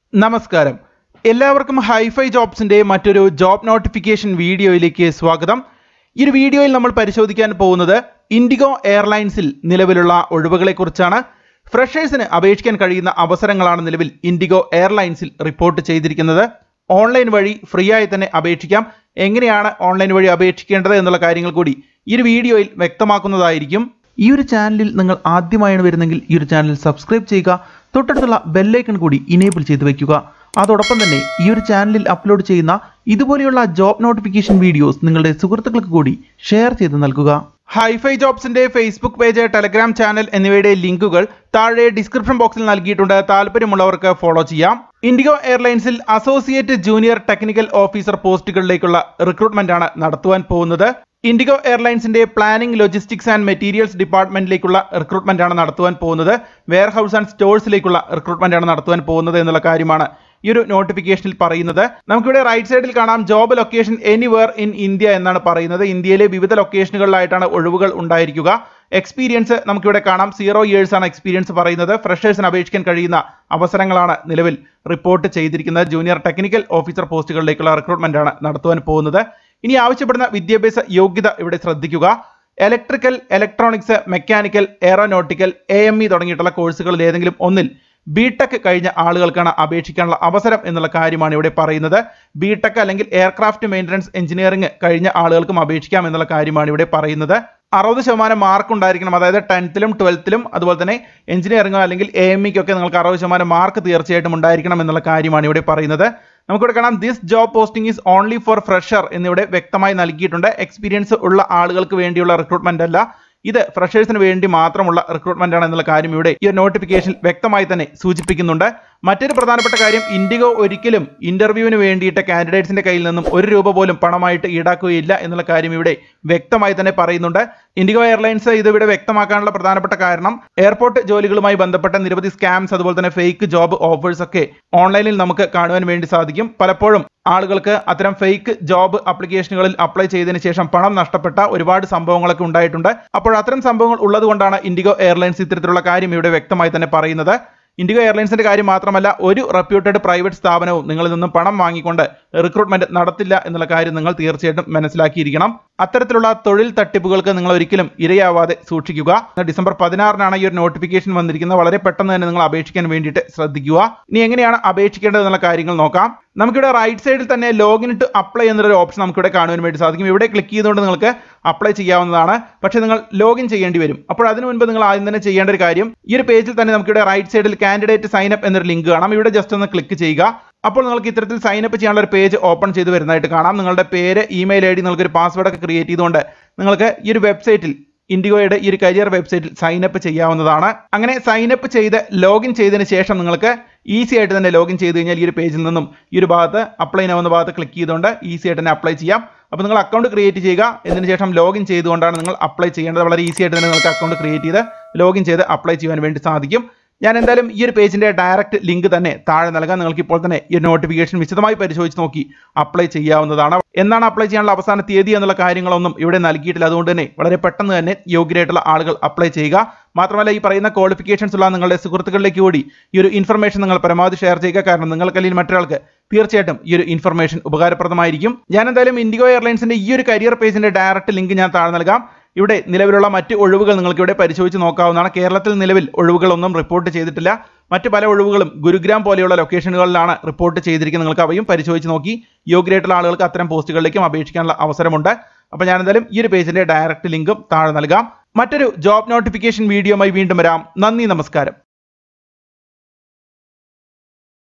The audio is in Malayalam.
നമസ്കാരം എല്ലാവർക്കും ഹൈഫൈ ജോബ്സിന്റെ മറ്റൊരു ജോബ് നോട്ടിഫിക്കേഷൻ വീഡിയോയിലേക്ക് സ്വാഗതം ഈ ഒരു വീഡിയോയിൽ നമ്മൾ പരിശോധിക്കാൻ പോകുന്നത് ഇൻഡിഗോ എയർലൈൻസിൽ നിലവിലുള്ള ഒഴിവുകളെക്കുറിച്ചാണ് ഫ്രഷേഴ്സിന് അപേക്ഷിക്കാൻ കഴിയുന്ന അവസരങ്ങളാണ് നിലവിൽ ഇൻഡിഗോ എയർലൈൻസിൽ റിപ്പോർട്ട് ചെയ്തിരിക്കുന്നത് ഓൺലൈൻ വഴി ഫ്രീ ആയി തന്നെ അപേക്ഷിക്കാം എങ്ങനെയാണ് ഓൺലൈൻ വഴി അപേക്ഷിക്കേണ്ടത് എന്നുള്ള കാര്യങ്ങൾ കൂടി ഈ ഒരു വീഡിയോയിൽ വ്യക്തമാക്കുന്നതായിരിക്കും ഈ ഒരു ചാനലിൽ നിങ്ങൾ ആദ്യമായാണ് വരുന്നെങ്കിൽ ഈ ഒരു ചാനൽ സബ്സ്ക്രൈബ് ചെയ്യുക തൊട്ടടുത്തുള്ള ബെല്ലൈക്കൺ കൂടി ഇനേബിൾ ചെയ്ത് വെക്കുക അതോടൊപ്പം തന്നെ ഈ ഒരു ചാനലിൽ അപ്ലോഡ് ചെയ്യുന്ന ഇതുപോലെയുള്ള ജോബ് നോട്ടിഫിക്കേഷൻ വീഡിയോസ് നിങ്ങളുടെ സുഹൃത്തുക്കൾക്ക് കൂടി ഷെയർ ചെയ്ത് നൽകുക ഹൈഫൈ ജോബ്സിന്റെ ഫേസ്ബുക്ക് പേജ് ടെലഗ്രാം ചാനൽ എന്നിവയുടെ ലിങ്കുകൾ താഴെ ഡിസ്ക്രിപ്ഷൻ ബോക്സിൽ നൽകിയിട്ടുണ്ട് താല്പര്യമുള്ളവർക്ക് ഫോളോ ചെയ്യാം ഇൻഡിഗോ എയർലൈൻസിൽ അസോസിയേറ്റ് ജൂനിയർ ടെക്നിക്കൽ ഓഫീസർ പോസ്റ്റുകളിലേക്കുള്ള റിക്രൂട്ട്മെന്റ് ആണ് നടത്തുവാൻ പോകുന്നത് ഇൻഡിഗോ എയർലൈൻസിന്റെ പ്ലാനിംഗ് ലോജിസ്റ്റിക്സ് ആൻഡ് മെറ്റീരിയൽസ് ഡിപ്പാർട്ട്മെന്റിലേക്കുള്ള റിക്രൂട്ട്മെന്റ് ആണ് നടത്തുവാൻ പോകുന്നത് വെയർ ഹൗസ് ആൻഡ് സ്റ്റോഴ്സിലേക്കുള്ള റിക്രൂട്ട്മെന്റ് ആണ് നടത്തുവാൻ പോകുന്നത് എന്നുള്ള കാര്യമാണ് ഈ ഒരു നോട്ടിഫിക്കേഷനിൽ പറയുന്നത് നമുക്കിവിടെ റൈറ്റ് സൈഡിൽ കാണാം job location anywhere in India എന്നാണ് പറയുന്നത് ഇന്ത്യയിലെ വിവിധ ലൊക്കേഷനുകളിലായിട്ടാണ് ഒഴിവുകൾ ഉണ്ടായിരിക്കുക എക്സ്പീരിയൻസ് നമുക്കിവിടെ കാണാം സീറോ ഇയേഴ്സ് ആണ് എക്സ്പീരിയൻസ് പറയുന്നത് ഫ്രഷേഴ്സിന് അപേക്ഷിക്കാൻ കഴിയുന്ന അവസരങ്ങളാണ് നിലവിൽ റിപ്പോർട്ട് ചെയ്തിരിക്കുന്നത് ജൂനിയർ ടെക്നിക്കൽ ഓഫീസർ പോസ്റ്റുകളിലേക്കുള്ള റിക്രൂട്ട്മെന്റ് ആണ് നടത്തുവാൻ പോകുന്നത് ഇനി ആവശ്യപ്പെടുന്ന വിദ്യാഭ്യാസ യോഗ്യത ഇവിടെ ശ്രദ്ധിക്കുക electrical electronics mechanical aeronautical A M E തുടങ്ങിയിട്ടുള്ള കോഴ്സുകളിൽ ഏതെങ്കിലും ഒന്നിൽ ബി ടെക് കഴിഞ്ഞ ആളുകൾക്കാണ് അപേക്ഷിക്കാനുള്ള അവസരം എന്നുള്ള കാര്യമാണ് ഇവിടെ പറയുന്നത് ബി ടെക് അല്ലെങ്കിൽ എയർക്രാഫ്റ്റ് മെയിൻ്റനൻസ് എഞ്ചിനീയറിംഗ് കഴിഞ്ഞ ആളുകൾക്കും അപേക്ഷിക്കാം എന്നുള്ള കാര്യമാണ് ഇവിടെ പറയുന്നത് അറുപത് ശതമാനം മാർക്ക് ഉണ്ടായിരിക്കണം അതായത് ടെൻത്തിലും ട്വൽത്തിലും അതുപോലെ തന്നെ എഞ്ചിനീയറിംഗോ അല്ലെങ്കിൽ എ എം ഇക്കൊക്കെ നിങ്ങൾക്ക് അറുപത് ശതമാനം മാർക്ക് തീർച്ചയായിട്ടും ഉണ്ടായിരിക്കണം എന്നുള്ള കാര്യമാണ് ഇവിടെ പറയുന്നത് നമുക്കിവിടെ കാണാം this job posting is only for fresher എന്നിവിടെ വ്യക്തമായി നൽകിയിട്ടുണ്ട് എക്സ്പീരിയൻസ് ഉള്ള ആളുകൾക്ക് വേണ്ടിയുള്ള റിക്രൂട്ട്മെന്റ് അല്ല ഇത് ഫ്രഷേഴ്സിന് വേണ്ടി മാത്രമുള്ള റിക്രൂട്ട്മെന്റ് ആണ് എന്നുള്ള കാര്യം ഇവിടെ ഈ നോട്ടിഫിക്കേഷൻ വ്യക്തമായി തന്നെ സൂചിപ്പിക്കുന്നുണ്ട് മറ്റൊരു പ്രധാനപ്പെട്ട കാര്യം ഇൻഡിഗോ ഒരിക്കലും ഇന്റർവ്യൂവിന് വേണ്ടിയിട്ട് കാൻഡിഡേറ്റ്സിന്റെ കയ്യിൽ നിന്നും ഒരു രൂപ പോലും പണമായിട്ട് ഈടാക്കുകയില്ല എന്നുള്ള കാര്യം ഇവിടെ വ്യക്തമായി തന്നെ പറയുന്നുണ്ട് ഇൻഡിഗോ എയർലൈൻസ് ഇത് ഇവിടെ വ്യക്തമാക്കാനുള്ള പ്രധാനപ്പെട്ട കാരണം എയർപോർട്ട് ജോലികളുമായി ബന്ധപ്പെട്ട നിരവധി സ്കാംസ് അതുപോലെ തന്നെ ഫേക്ക് ജോബ് ഓഫേഴ്സ് ഒക്കെ ഓൺലൈനിൽ നമുക്ക് കാണുവാൻ വേണ്ടി സാധിക്കും പലപ്പോഴും ആളുകൾക്ക് അത്തരം ഫേക്ക് ജോബ് ആപ്ലിക്കേഷനുകളിൽ അപ്ലൈ ചെയ്തതിന് ശേഷം പണം നഷ്ടപ്പെട്ട ഒരുപാട് സംഭവങ്ങളൊക്കെ ഉണ്ടായിട്ടുണ്ട് അപ്പോൾ അത്തരം സംഭവങ്ങൾ ഉള്ളതുകൊണ്ടാണ് ഇൻഡിഗോ എയർലൈൻസ് ഇത്തരത്തിലുള്ള കാര്യം ഇവിടെ വ്യക്തമായി തന്നെ പറയുന്നത് ഇൻഡിഗോ എയർലൈൻസിന്റെ കാര്യം മാത്രമല്ല ഒരു റെപ്യൂട്ടഡ് പ്രൈവറ്റ് സ്ഥാപനവും നിങ്ങളിൽ നിന്നും പണം വാങ്ങിക്കൊണ്ട് റിക്രൂട്ട്മെന്റ് നടത്തില്ല എന്നുള്ള കാര്യം നിങ്ങൾ തീർച്ചയായിട്ടും മനസ്സിലാക്കിയിരിക്കണം അത്തരത്തിലുള്ള തൊഴിൽ തട്ടിപ്പുകൾക്ക് നിങ്ങൾ ഒരിക്കലും ഇരയാവാതെ സൂക്ഷിക്കുക ഡിസംബർ പതിനാറിനാണ് ഈ ഒരു നോട്ടിഫിക്കേഷൻ വന്നിരിക്കുന്നത് വളരെ പെട്ടെന്ന് തന്നെ നിങ്ങൾ അപേക്ഷിക്കാൻ വേണ്ടിയിട്ട് ശ്രദ്ധിക്കുക ഇനി എങ്ങനെയാണ് അപേക്ഷിക്കേണ്ടത് എന്നുള്ള കാര്യങ്ങൾ നോക്കാം നമുക്കിവിടെ റൈറ്റ് സൈഡിൽ തന്നെ ലോഗിൻ ടു അപ്ലൈ എന്നൊരു ഓപ്ഷൻ നമുക്കിവിടെ കാണുവാൻ വേണ്ടി സാധിക്കും ഇവിടെ ക്ലിക്ക് ചെയ്തുകൊണ്ട് നിങ്ങൾക്ക് അപ്ലൈ ചെയ്യാവുന്നതാണ് പക്ഷേ നിങ്ങൾ ലോഗിൻ ചെയ്യേണ്ടി വരും അപ്പോൾ അതിനു മുൻപ് നിങ്ങൾ ആദ്യം തന്നെ ചെയ്യേണ്ട ഒരു കാര്യം ഈ ഒരു പേജിൽ തന്നെ നമുക്കിവിടെ റൈറ്റ് സൈഡിൽ കാൻഡിഡേറ്റ് സൈൻ അപ്പ് എന്നൊരു ലിങ്ക് കാണാം ഇവിടെ ജസ്റ്റ് ഒന്ന് ക്ലിക്ക് ചെയ്യുക അപ്പോൾ നിങ്ങൾക്ക് ഇത്തരത്തിൽ സൈൻ അപ്പ് ചെയ്യാനുള്ള ഒരു പേജ് ഓപ്പൺ ചെയ്ത് വരുന്നതായിട്ട് കാണാം നിങ്ങളുടെ പേര് ഇമെയിൽ ഐ ഡി നിങ്ങൾക്ക് ഒരു പാസ്വേഡ് ഒക്കെ ക്രിയേറ്റ് ചെയ്തുകൊണ്ട് നിങ്ങൾക്ക് ഈ ഒരു വെബ്സൈറ്റിൽ ഇൻഡിഗോയുടെ ഈ ഒരു കരിയർ വെബ്സൈറ്റിൽ സൈൻ അപ്പ് ചെയ്യാവുന്നതാണ് അങ്ങനെ സൈൻ അപ്പ് ചെയ്ത് ലോഗിൻ ചെയ്തതിന് ശേഷം നിങ്ങൾക്ക് ഈസി ആയിട്ട് തന്നെ ലോഗിൻ ചെയ്ത് കഴിഞ്ഞാൽ ഈ ഒരു പേജിൽ നിന്നും ഈ ഒരു ഭാഗത്ത് അപ്ലൈ ചെയ്യാവുന്ന ഭാഗത്ത് ക്ലിക്ക് ചെയ്തുകൊണ്ട് ഈസി ആയിട്ട് തന്നെ അപ്ലൈ ചെയ്യാം അപ്പോൾ നിങ്ങൾ അക്കൗണ്ട് ക്രിയേറ്റ് ചെയ്യുക ഇതിന് ശേഷം ലോഗിൻ ചെയ്തുകൊണ്ടാണ് നിങ്ങൾ അപ്ലൈ ചെയ്യേണ്ടത് വളരെ ഈസി ആയിട്ട് തന്നെ നിങ്ങൾക്ക് അക്കൗണ്ട് ക്രിയേറ്റ് ചെയ്ത് ലോഗിൻ ചെയ്ത് അപ്ലൈ ചെയ്യാൻ വേണ്ടി സാധിക്കും ഞാൻ എന്തായാലും ഈ ഒരു പേജിന്റെ ഡയറക്റ്റ് ലിങ്ക് തന്നെ താഴെ നൽകാൻ നിങ്ങൾക്ക് ഇപ്പോൾ തന്നെ ഈ നോട്ടിഫിക്കേഷൻ വിശദമായി പരിശോധിച്ച് നോക്കി അപ്ലൈ ചെയ്യാവുന്നതാണ് എന്നാണ് അപ്ലൈ ചെയ്യാനുള്ള അവസാന തീയതി എന്നുള്ള കാര്യങ്ങളൊന്നും ഇവിടെ നൽകിയിട്ടില്ല അതുകൊണ്ട് തന്നെ വളരെ പെട്ടെന്ന് തന്നെ യോഗ്യരായിട്ടുള്ള ആളുകൾ അപ്ലൈ ചെയ്യുക മാത്രമല്ല ഈ പറയുന്ന ക്വാളിഫിക്കേഷൻസ് ഉള്ള നിങ്ങളുടെ സുഹൃത്തുക്കളിലേക്ക് കൂടി ഈ ഒരു ഇൻഫർമേഷൻ നിങ്ങൾ പരമാവധി ഷെയർ ചെയ്യുക കാരണം നിങ്ങൾക്കല്ലെങ്കിൽ മറ്റൊരാൾക്ക് തീർച്ചയായിട്ടും ഈ ഒരു ഇൻഫർമേഷൻ ഉപകാരപ്രദമായിരിക്കും ഞാൻ എന്തായാലും ഇൻഡിഗോ എയർലൈൻസിന്റെ ഈ ഒരു കരിയർ പേജിന്റെ ഡയറക്റ്റ് ലിങ്ക് ഞാൻ താഴെ നൽകാം ഇവിടെ നിലവിലുള്ള മറ്റ് ഒഴിവുകൾ നിങ്ങൾക്ക് ഇവിടെ പരിശോധിച്ച് നോക്കാവുന്നതാണ് കേരളത്തിൽ നിലവിൽ ഒഴിവുകളൊന്നും റിപ്പോർട്ട് ചെയ്തിട്ടില്ല മറ്റ് പല ഒഴിവുകളും ഗുരുഗ്രാം പോലെയുള്ള ലൊക്കേഷനുകളിലാണ് റിപ്പോർട്ട് ചെയ്തിരിക്കുന്നത് നിങ്ങൾക്ക് അവയും പരിശോധിച്ച് നോക്കി യോഗ്യരായിട്ടുള്ള ആളുകൾക്ക് അത്തരം പോസ്റ്റുകളിലേക്കും അപേക്ഷിക്കാനുള്ള അവസരമുണ്ട് അപ്പോൾ ഞാൻ എന്തായാലും ഈ ഒരു പേജിന്റെ ഡയറക്റ്റ് ലിങ്കും താഴെ നൽകാം മറ്റൊരു ജോബ് നോട്ടിഫിക്കേഷൻ വീഡിയോയുമായി വീണ്ടും വരാം നന്ദി നമസ്കാരം